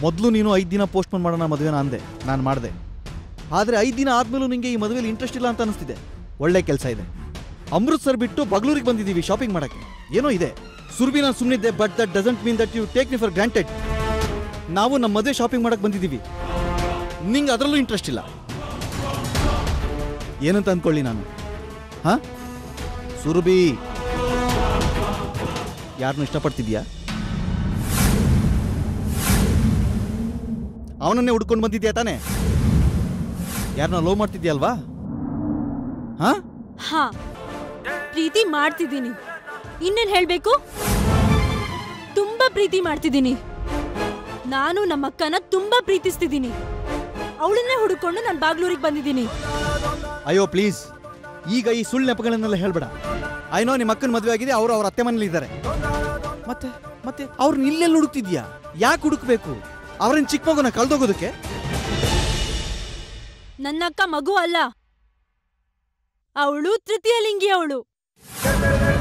ಮೊದಲು ನೀನು ಐದು ದಿನ ಪೋಸ್ಟ್ಪೋನ್ ಮಾಡೋಣ ಮದುವೆನ ಅಂದೆ ನಾನು ಮಾಡಿದೆ ಆದರೆ ಐದು ದಿನ ಆದ್ಮೇಲೂ ನಿಂಗೆ ಈ ಮದುವೆಲಿ ಇಂಟ್ರೆಸ್ಟ್ ಇಲ್ಲ ಅಂತ ಅನಿಸ್ತಿದೆ ಒಳ್ಳೆ ಕೆಲಸ ಇದೆ ಅಮೃತ್ಸರ್ ಬಿಟ್ಟು ಬಗ್ಲೂರಿಗೆ ಬಂದಿದ್ದೀವಿ ಶಾಪಿಂಗ್ ಮಾಡೋಕ್ಕೆ ಏನೋ ಇದೆ ಸುರ್ಬಿ ನಾನು ಸುಮ್ಮನಿದ್ದೆ but that doesn't mean that you take me for granted ನಾವು ನಮ್ಮ ಮದುವೆ ಶಾಪಿಂಗ್ ಮಾಡಕ್ಕೆ ಬಂದಿದ್ದೀವಿ ನಿಂಗೆ ಅದರಲ್ಲೂ ಇಂಟ್ರೆಸ್ಟ್ ಇಲ್ಲ ಏನಂತ ಅಂದ್ಕೊಳ್ಳಿ ನಾನು ಹಾ ಸುರಭಿ ಯಾರನ್ನು ಇಷ್ಟಪಡ್ತಿದ್ಯಾ ಅವನನ್ನೇ ಹುಡ್ಕೊಂಡು ಬಂದಿದ್ಯಾ ತಾನೇ ಯಾರನ್ನ ಲವ್ ಮಾಡ್ತಿದ್ಯಲ್ವಾ ಹಾ ಹಾ ಪ್ರೀತಿ ಮಾಡ್ತಿದ್ದೀನಿ ಇನ್ನೇನ್ ಹೇಳ್ಬೇಕು ತುಂಬಾ ಪ್ರೀತಿ ಮಾಡ್ತಿದ್ದೀನಿ ನಾನು ನಮ್ಮ ಅಕ್ಕನ ತುಂಬಾ ಪ್ರೀತಿಸ್ತಿದ್ದೀನಿ ಅವಳನ್ನೇ ಹುಡುಕೊಂಡು ನಾನು ಬಾಗ್ಲೂರಿಗೆ ಬಂದಿದ್ದೀನಿ ಅಯ್ಯೋ ಪ್ಲೀಸ್ ಈಗ ಈ ಸುಳ್ಳು ನೆಪಗಳನ್ನೆಲ್ಲ ಹೇಳ್ಬೇಡ ಐನೋ ನಿಮ್ಮ ಅಕ್ಕನ ಮದುವೆ ಆಗಿದೆ ಅವರು ಅವ್ರ ಅತ್ತೆ ಮನೇಲಿ ಇದ್ದಾರೆ ಮತ್ತೆ ಮತ್ತೆ ಅವ್ರನ್ನ ಇಲ್ಲೆಲ್ಲಿ ಹುಡುಕ್ತಿದ್ಯಾ ಯಾಕೆ ಹುಡುಕ್ಬೇಕು ಅವ್ರನ್ನ ಚಿಕ್ಕ ಮಗುನ ಕಳ್ದೋಗೋದಕ್ಕೆ ನನ್ನ ಅಕ್ಕ ಮಗು ಅಲ್ಲ ಅವಳು ತೃತೀಯ ಲಿಂಗಿ ಅವಳು